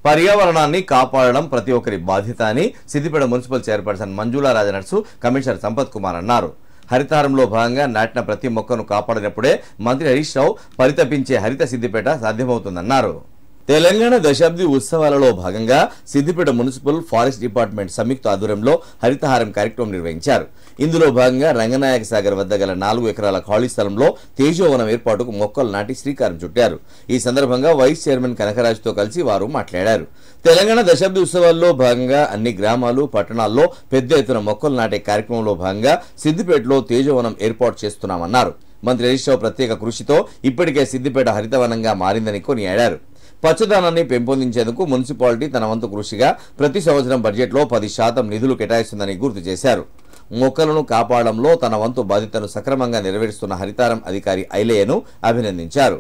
పర్యావరణాన్ని కాపాడడం ప్రతి ఒక్కరి బాధ్యత అని Siddipet municipal chairperson Manjula Rajanarsu commissioner Sampath Kumar అన్నారు హరితారంలో భాగంగా నాటిన ప్రతి మొక్కను కాపాడినప్పుడే మంత్రి హరీష్ రావు పరితపించే హరిత సిద్దిపేట సాధ్యమవుతుందన్నారు తెలంగాణ దశాబ్ది ఉత్సవాలలో భాగంగా సిద్దిపేట మున్సిపల్ ఫారెస్ట్ డిపార్ట్మెంట్ సంయుక్త ఆధ్వర్యంలో హరితహారం కార్యక్రమం నిర్వహించారు ఇందులో భాగంగా రంగనాయక సాగర్ వద్ద గల నాలుగు ఎకరాల ఖాళీ స్థలంలో తేజోవనం ఏర్పాటుకు మొక్కలు నాటి శ్రీకారం చుట్టారు ఈ సందర్భంగా వైస్ చైర్మన్ కనకరాజుతో కలిసి వారు మాట్లాడారు తెలంగాణ దశాబ్ది ఉత్సవాల్లో భాగంగా అన్ని గ్రామాలు పట్టణాల్లో పెద్ద ఎత్తున మొక్కలు నాటే కార్యక్రమంలో భాగంగా సిద్దిపేటలో తేజోవనం ఏర్పాటు చేస్తున్నామన్నారు మంత్రి హరీష్ రావు ప్రత్యేక కృషితో ఇప్పటికే సిద్దిపేట హరితవనంగా మారిందని కొనియాడారు పచ్చదనాన్ని పెంపొందించేందుకు మున్సిపాలిటీ తన వంతు కృషిగా ప్రతి సంవత్సరం బడ్జెట్లో పది శాతం నిధులు కేటాయిస్తుందని గుర్తు చేశారు మొక్కలను కాపాడంలో తన వంతు బాధ్యతను సక్రమంగా నెరవేరుస్తున్న హరితారం అధికారి ఐలేయను అభినందించారు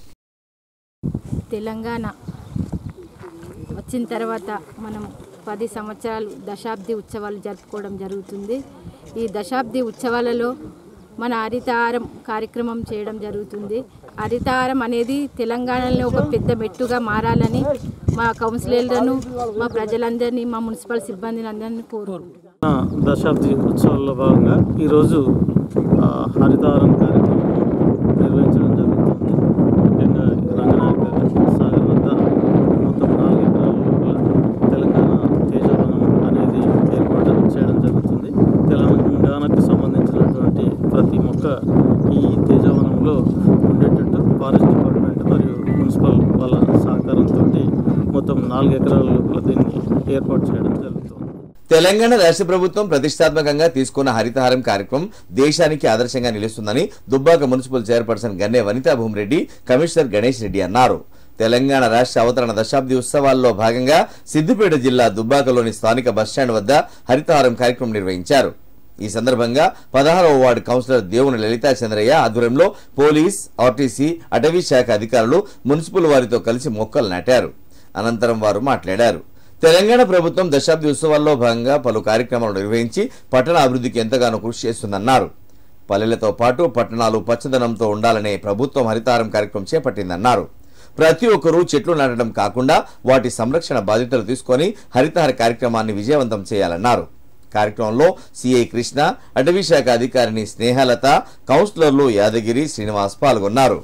తెలంగాణ వచ్చిన తర్వాత మనం పది సంవత్సరాలు దశాబ్ది ఉత్సవాలు జరుపుకోవడం జరుగుతుంది ఈ దశాబ్ది ఉత్సవాలలో మన హరితహారం కార్యక్రమం చేయడం జరుగుతుంది హరితహారం అనేది తెలంగాణలో ఒక పెద్ద మెట్టుగా మారాలని మా కౌన్సిలర్లను మా ప్రజలందరినీ మా మున్సిపల్ సిబ్బందిని అందరినీ కోరుకుంటున్నాం దశాబ్ది ఉత్సవాల్లో భాగంగా ఈరోజు ఆ, హరితహారం కార్యక్రమం నిర్వహించడం జరుగుతుంది ముఖ్యంగా రంగనాయక సాగర్ వద్ద మొత్తం నాలుగు ఎకరాల లోపల తెలంగాణ తేజవనం అనేది ఏర్పాటు చేయడం జరుగుతుంది తెలంగాణకు సంబంధించినటువంటి ప్రతి మొక్క ఈ తేజవనంలో ఉండేటట్టు ఫారెస్ట్ డిపార్ట్మెంట్ మరియు మున్సిపల్ వాళ్ళ సహకారంతో మొత్తం నాలుగు ఎకరాల లోపల దీన్ని ఏర్పాటు చేయడం జరుగుతుంది తెలంగాణ రాష్ట్ర ప్రభుత్వం ప్రతిష్టాత్మకంగా తీసుకున్న హరితహారం కార్యక్రమం దేశానికి ఆదర్శంగా నిలుస్తుందని Dubbaka municipal chairperson Ganne Vanitha Bhumireddy commissioner Ganesh Reddy అన్నారు తెలంగాణ రాష్ట్ర అవతరణ దశాబ్ది ఉత్సవాల్లో భాగంగా సిద్దిపేట జిల్లా దుబ్బాకలోని స్థానిక బస్టాండ్ వద్ద హరితహారం కార్యక్రమం నిర్వహించారు ఈ సందర్భంగా పదహారవ వార్డు కౌన్సిలర్ దేవుని లలితా చంద్రయ్య ఆధ్వర్యంలో పోలీస్ ఆర్టీసీ అటవీ శాఖ అధికారులు మున్సిపల్ వారితో కలిసి మొక్కలు నాటారు అనంతరం వారు మాట్లాడారు తెలంగాణ ప్రభుత్వం దశాబ్ది ఉత్సవాల్లో భాగంగా పలు కార్యక్రమాలు నిర్వహించి పట్టణ అభివృద్ధికి ఎంతగానో కృషి చేస్తుందన్నారు పల్లెలతో పాటు పట్టణాలు పచ్చదనంతో ఉండాలనే ప్రభుత్వం హరితారం కార్యక్రమం చేపట్టిందన్నారు ప్రతి ఒక్కరూ చెట్లు నాటడం కాకుండా వాటి సంరక్షణ బాధ్యతలు తీసుకొని హరితహార కార్యక్రమాన్ని విజయవంతం చేయాలన్నారు కార్యక్రమంలో సిఐ కృష్ణ అటవీ శాఖ అధికారిని స్నేహలత కౌన్సిలర్లు యాదగిరి శ్రీనివాస్ పాల్గొన్నారు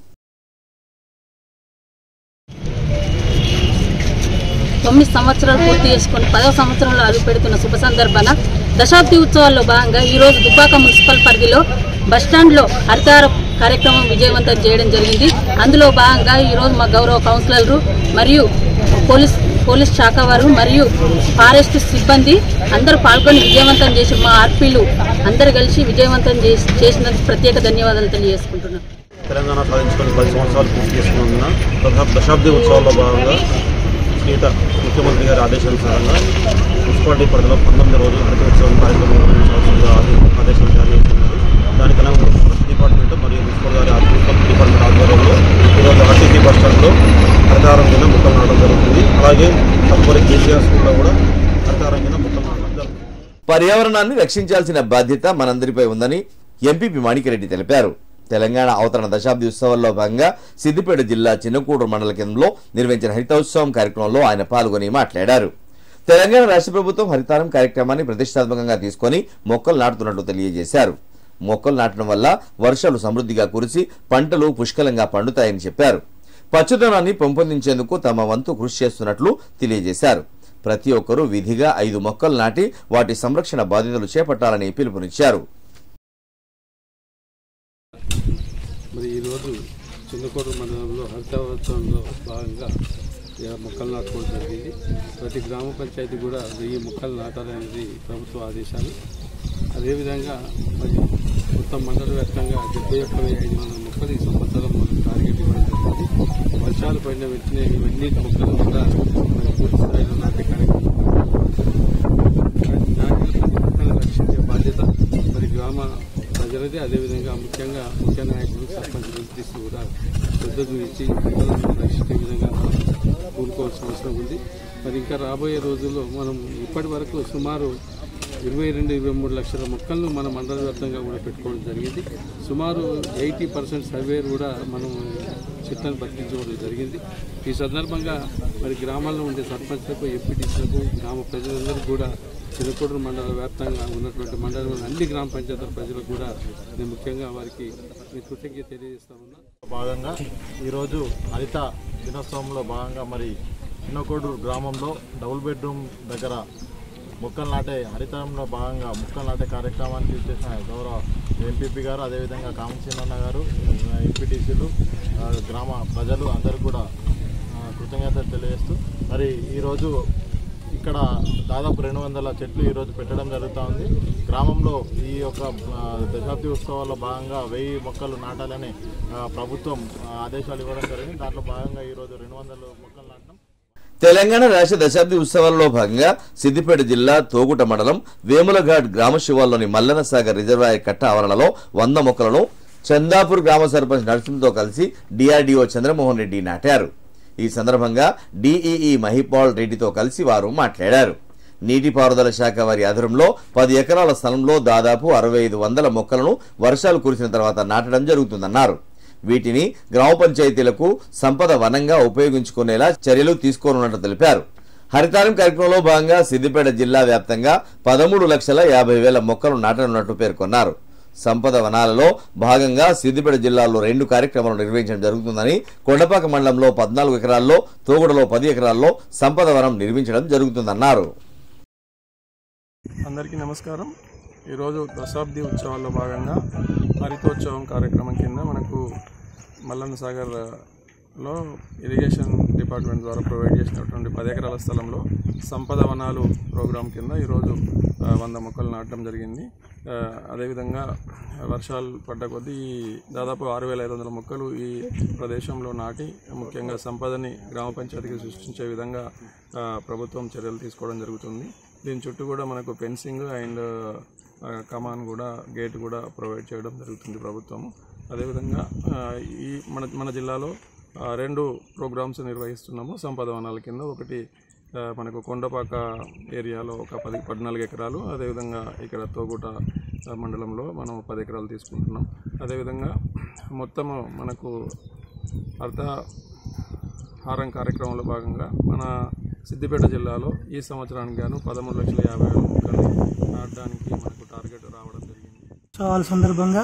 తొమ్మిది సంవత్సరాలు పూర్తి చేసుకొని పదవ సంవత్సరంలో అడుగు పెడుతున్న శుభ సందర్భాన దశాబ్ది ఉత్సవాల్లో భాగంగా ఈరోజు దుబ్బాక మున్సిపల్ పరిధిలో బస్టాండ్లో హరితార కార్యక్రమం విజయవంతం చేయడం జరిగింది అందులో భాగంగా ఈరోజు మా గౌరవ కౌన్సిలర్లు మరియు పోలీస్ పోలీస్ శాఖ వారు మరియు ఫారెస్ట్ సిబ్బంది అందరూ పాల్గొని విజయవంతం చేసి మా ఆర్పీలు అందరూ కలిసి విజయవంతం చేసి చేసినందుకు ప్రత్యేక ధన్యవాదాలు తెలియజేసుకుంటున్నాను తెలంగాణ సాధించుకొని పది సంవత్సరాలు పూర్తి చేసుకున్నందున దశ- దశాబ్ది ఉత్సవాల్లో భాగంగా సీత ముఖ్యమంత్రి గారి ఆదేశానుసారంగా మున్సిపాలిటీ పరిధిలో పంతొమ్మిది రోజులు హరిత ఉత్సవం కార్యక్రమం నిర్వహించాల్సిందిగా ఆదే- ఆదేశాలు జారీ చేస్తున్నారు దానికి అనుగుణంగా ఫారెస్ట్ డిపార్ట్మెంట్ మరియు మున్సిపల్ గారి ఆధ్వర్యం- మున్సిపల్ డిపార్ట్మెంట్ ఆధ్వర్యంలో ఈరోజు ఆర్టీసీ బస్ స్టాండ్లో హరితహారం కింద మొక్కలు నాటడం జరుగుతుంది అలాగే తదుపరి కేసీఆర్ స్కూల్లో కూడా హరితహారం కింద మొక్కలు నాటడం జరుగుతుంది పర్యావరణాన్ని రక్షించాల్సిన బాధ్యత మనందరిపై ఉందని ఎంపీపీ మాణిక్యరెడ్డి తెలిపారు తెలంగాణ అవతరణ దశాబ్ది ఉత్సవాల్లో భాగంగా సిద్దిపేట జిల్లా చిన్నకూడు మండల కేంద్రంలో నిర్వహించిన హరితోత్సవం కార్యక్రమంలో ఆయన పాల్గొని మాట్లాడారు తెలంగాణ రాష్ట్ర ప్రభుత్వం హరితారం కార్యక్రమాన్ని ప్రతిష్టాత్మకంగా తీసుకొని మొక్కలు నాటుతున్నట్లు తెలియజేశారు మొక్కలు నాటడం వల్ల వర్షాలు సమృద్ధిగా కురిసి పంటలు పుష్కలంగా పండుతాయని చెప్పారు పచ్చదనాన్ని పెంపొందించేందుకు తమ వంతు కృషి చేస్తున్నట్లు తెలియజేశారు ప్రతి ఒక్కరూ విధిగా ఐదు మొక్కలు నాటి వాటి సంరక్షణ బాధ్యతలు చేపట్టాలని పిలుపునిచ్చారు మరి ఈరోజు చిన్నకోట మండలంలో హరితోత్సవంలో భాగంగా ఇక మొక్కలు నాటుకోవడం జరిగింది ప్రతి గ్రామ పంచాయతీ కూడా వెయ్యి మొక్కలు నాటాలనేది ప్రభుత్వ ఆదేశాలు అదేవిధంగా మరి మొత్తం మండల వ్యాప్తంగా డెబ్బై ఒక్క వెయ్యి ఐదు వందల మొక్కలు ఈ సంవత్సరం మనం టార్గెట్ ఇవ్వడం జరిగింది వర్షాలు పడిన వెంటనే ఇవన్నీ మొక్కలు కూడా మరి పూర్తి స్థాయిలో నాటే కార్యక్రమం నాటిన ప్రతి మొక్కను రక్షించే బాధ్యత మరి గ్రామ ప్రజలది అదేవిధంగా ముఖ్యంగా ముఖ్య నాయకులు సర్పంచులు తీసి కూడా శ్రద్ధ చూపించి మొక్కలను రక్షించే విధంగా మనం కూడుకోవాల్సిన అవసరం ఉంది మరి ఇంకా రాబోయే రోజుల్లో మనం ఇప్పటి వరకు సుమారు ఇరవై రెండు ఇరవై మూడు లక్షల మొక్కలను మన మండల వ్యాప్తంగా కూడా పెట్టుకోవడం జరిగింది సుమారు ఎయిటీ పర్సెంట్ సర్వే కూడా మనం చెట్లను బతికించడం జరిగింది ఈ సందర్భంగా మరి గ్రామాల్లో ఉండే సర్పంచ్లకు ఎంపీటీసీలకు గ్రామ ప్రజలందరికీ కూడా చిరుకూడూరు మండల వ్యాప్తంగా ఉన్నటువంటి మండలంలోని అన్ని గ్రామ పంచాయతీల ప్రజలకు కూడా నేను ముఖ్యంగా వారికి మీ కృతజ్ఞత తెలియజేస్తా ఉన్నా భాగంగా ఈరోజు హరిత దినోత్సవంలో భాగంగా మరి చిన్నకోడూరు గ్రామంలో డబుల్ బెడ్రూమ్ దగ్గర మొక్కలు నాటే హరితంలో భాగంగా మొక్కలు నాటే కార్యక్రమానికి చేసిన గౌరవ ఎంపీపీ గారు అదేవిధంగా కామసీనన్న గారు ఎంపీటీసీలు గ్రామ ప్రజలు అందరూ కూడా ఆ, కృతజ్ఞతలు తెలియజేస్తూ మరి ఈరోజు ఇక్కడ దాదాపు రెండు వందల చెట్లు ఈరోజు పెట్టడం జరుగుతూ ఉంది గ్రామంలో ఈ యొక్క ఆ, దశాబ్ది ఉత్సవాల్లో భాగంగా వెయ్యి మొక్కలు నాటాలని ఆ, ప్రభుత్వం ఆ, ఆదేశాలు ఇవ్వడం జరిగింది దాంట్లో భాగంగా ఈరోజు రెండు వందల మొక్కలు నాటడం తెలంగాణ రాష్ట్ర దశాబ్ది ఉత్సవాలలో భాగంగా సిద్దిపేట జిల్లా తోగుట మండలం వేములఘాట్ గ్రామ శివార్లోని మల్లన సాగర్ రిజర్వాయర్ కట్ట ఆవరణలో వంద మొక్కలను చందాపూర్ గ్రామ సర్పంచ్ నరసింహతో కలిసి డిఆర్డీఓ చంద్రమోహన్ రెడ్డి నాటారు ఈ సందర్భంగా డిఈఈ మహిపాల్ రెడ్డితో కలిసి వారు మాట్లాడారు నీటిపారుదల శాఖ వారి ఆధ్వర్యంలో పది ఎకరాల స్థలంలో దాదాపు అరవై ఐదు వందల మొక్కలను వర్షాలు కురిసిన తర్వాత నాటడం జరుగుతుందన్నారు వీటిని గ్రామ పంచాయతీలకు సంపద వనంగా ఉపయోగించుకునేలా చర్యలు తీసుకోనున్నట్టు తెలిపారు హరితారం కార్యక్రమంలో భాగంగా సిద్దిపేట జిల్లా వ్యాప్తంగా పదమూడు లక్షల యాభై వేల మొక్కలు నాటనున్నట్టు పేర్కొన్నారు సంపద వనాలలో భాగంగా సిద్దిపేట జిల్లాలో రెండు కార్యక్రమాలు నిర్వహించడం జరుగుతుందని కొండపాక మండలంలో పద్నాలుగు ఎకరాల్లో తోగుడలో పది ఎకరాల్లో సంపద వనం నిర్మించడం జరుగుతుందన్నారు అందరికీ నమస్కారం ఈరోజు దశాబ్ది ఉత్సవాల్లో భాగంగా హరితోత్సవం కార్యక్రమం కింద మనకు మల్లన్న సాగర్లో ఇరిగేషన్ డిపార్ట్మెంట్ ద్వారా ప్రొవైడ్ చేసినటువంటి పది ఎకరాల స్థలంలో సంపద వనాలు ప్రోగ్రాం కింద ఈరోజు ఆ, వంద మొక్కలు నాటడం జరిగింది ఆ, అదేవిధంగా వర్షాలు పడ్డ కొద్దీ ఈ దాదాపు ఆరు వేల ఐదు వందల మొక్కలు ఈ ప్రదేశంలో నాటి ముఖ్యంగా సంపదని గ్రామ పంచాయతీకి సృష్టించే విధంగా ఆ, ప్రభుత్వం చర్యలు తీసుకోవడం జరుగుతుంది దీని చుట్టూ కూడా మనకు ఫెన్సింగ్ అండ్ కమాన్ కూడా గేట్ కూడా ప్రొవైడ్ చేయడం జరుగుతుంది ప్రభుత్వం అదేవిధంగా ఆ, ఈ మన మన జిల్లాలో ఆ, రెండు ప్రోగ్రామ్స్ నిర్వహిస్తున్నాము సంపద వనాల కింద ఒకటి ఆ, మనకు కొండపాక ఏరియాలో ఒక పది పద్నాలుగు ఎకరాలు అదేవిధంగా ఇక్కడ తోగుట ఆ, మండలంలో మనం పది ఎకరాలు తీసుకుంటున్నాం అదేవిధంగా మొత్తము మనకు అర్ధ హారం కార్యక్రమంలో భాగంగా మన సిద్దిపేట జిల్లాలో ఈ సంవత్సరానికి గాను పదమూడు లక్షల యాభై వేల మొక్కలు నాటడానికి మనకు టార్గెట్ రావడం జరిగింది ఉత్సవాల సందర్భంగా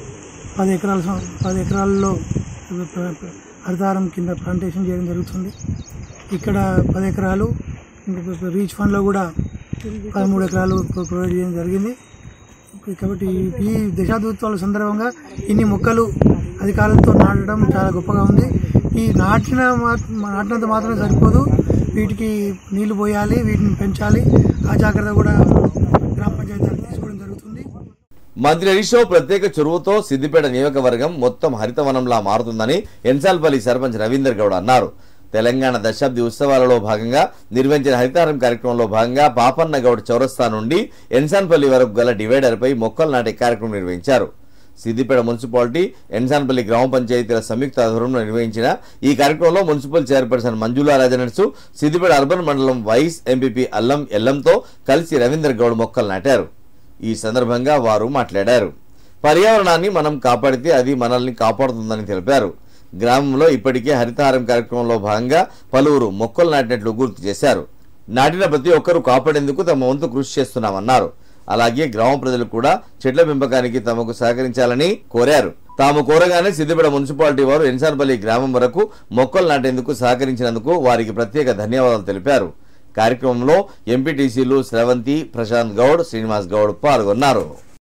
పది ఎకరాల సం- పది ఎకరాల్లో ప్ర- ప్ర- హరితారం కింద ప్లాంటేషన్ చేయడం జరుగుతుంది ఇక్కడ పది ఎకరాలు ఇంకా రీచ్ ఫండ్లో కూడా పదమూడు ఎకరాలు ప్రొ- ప్రొవైడ్ చేయడం జరిగింది కాబట్టి ఈ- ఈ దశాబ్దోత్సవాల సందర్భంగా ఇన్ని మొక్కలు అధికారులతో నాటడం చాలా గొప్పగా ఉంది ఈ నాటిన మా- నాటినంత మాత్రమే సరిపోదు వీటికి నీళ్లు పోయాలి వీటిని పెంచాలి ఆ జాగ్రత్త కూడా గ్రామ పంచాయతీ తీసుకోవడం జరుగుతుంది మంత్రి హరీష్ రావు ప్రత్యేక చొరవతో సిద్దిపేట నియోజకవర్గం మొత్తం హరితవనంలా మారుతుందని ఎన్సాల్పల్లి సర్పంచ్ రవీందర్ గౌడ్ అన్నారు తెలంగాణ దశాబ్ది ఉత్సవాలలో భాగంగా నిర్వహించిన హరితారం కార్యక్రమంలో భాగంగా పాపన్న గౌడ్ చౌరస్తా నుండి ఎన్సాన్పల్లి వరకు గల డివైడర్పై మొక్కలు నాటే కార్యక్రమం నిర్వహించారు సిద్దిపేట మున్సిపాలిటీ ఎన్సాన్పల్లి గ్రామ పంచాయతీల సంయుక్త ఆధ్వర్యంలో నిర్వహించిన ఈ కార్యక్రమంలో municipal chairperson Manjula Rajanarsu Siddipet urban mandal vice MPP Allam ఎల్లంతో కలిసి రవీందర్ గౌడ్ మొక్కలు నాటారు ఈ సందర్భంగా వారు మాట్లాడారు పర్యావరణాన్ని మనం కాపాడితే అది మనల్ని కాపాడుతుందని తెలిపారు గ్రామంలో ఇప్పటికే హరితహారం కార్యక్రమంలో భాగంగా పలువురు మొక్కలు నాటినట్లు గుర్తు చేశారు నాటిన ప్రతి ఒక్కరూ కాపాడేందుకు తమ వంతు కృషి చేస్తున్నామన్నారు అలాగే గ్రామ ప్రజలు కూడా చెట్ల పెంపకానికి తమకు సహకరించాలని కోరారు తాము కోరగానే సిద్దిపేట మున్సిపాలిటీ వారు ఎన్సాన్పల్లి గ్రామం వరకు మొక్కలు నాటేందుకు సహకరించినందుకు వారికి ప్రత్యేక ధన్యవాదాలు తెలిపారు కార్యక్రమంలో ఎంపీటీసీలు స్రవంతి ప్రశాంత్ గౌడ్ శ్రీనివాస్ గౌడ్ పాల్గొన్నారు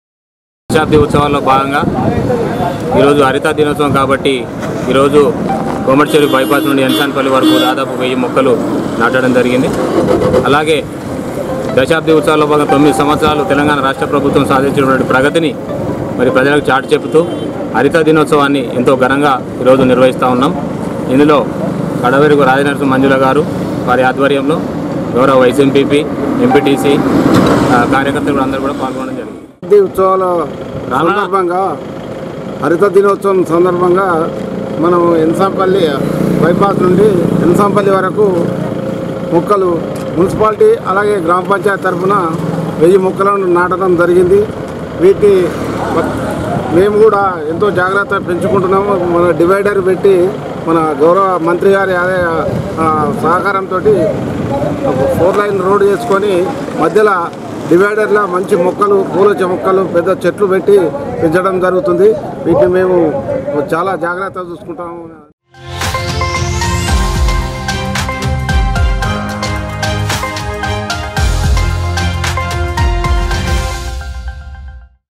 దశాబ్ది ఉత్సవాల్లో భాగంగా ఈరోజు హరిత దినోత్సవం కాబట్టి ఈరోజు కోమటిచేరి బైపాస్ నుండి ఎన్సాన్పల్లి వరకు దాదాపు వెయ్యి మొక్కలు నాటడం జరిగింది అలాగే దశాబ్ది ఉత్సవాల్లో భాగంగా తొమ్మిది సంవత్సరాలు తెలంగాణ రాష్ట్ర ప్రభుత్వం సాధించినటువంటి ప్రగతిని మరి ప్రజలకు చాటి చెబుతూ హరిత దినోత్సవాన్ని ఎంతో ఘనంగా ఈరోజు నిర్వహిస్తూ ఉన్నాం ఇందులో కడవెరుగు రాజనరసింహ మంజుల గారు వారి ఆధ్వర్యంలో గౌరవ వైస్ ఎంపీపీ ఎంపీటీసీ కార్యకర్తలు అందరూ కూడా పాల్గొనడం జరిగింది దశాబ్ది ఉత్సవాల సందర్భంగా హరిత దినోత్సవం సందర్భంగా మనం ఎన్సాంపల్లి బైపాస్ నుండి ఎన్సాంపల్లి వరకు మొక్కలు మున్సిపాలిటీ అలాగే గ్రామ పంచాయతీ తరఫున వెయ్యి మొక్కలను నాటడం జరిగింది వీటిని మ- మేము కూడా ఎంతో జాగ్రత్త పెంచుకుంటున్నాము మన డివైడర్ పెట్టి మన గౌరవ మంత్రి గారి అదే సహకారంతో ఫోర్ లైన్ రోడ్ చేసుకొని మధ్యలో డివైడర్లో మంచి మొక్కలు పూలొచ్చే మొక్కలు పెద్ద చెట్లు పెట్టి పెంచడం జరుగుతుంది వీటిని మేము చాలా జాగ్రత్తగా చూసుకుంటాము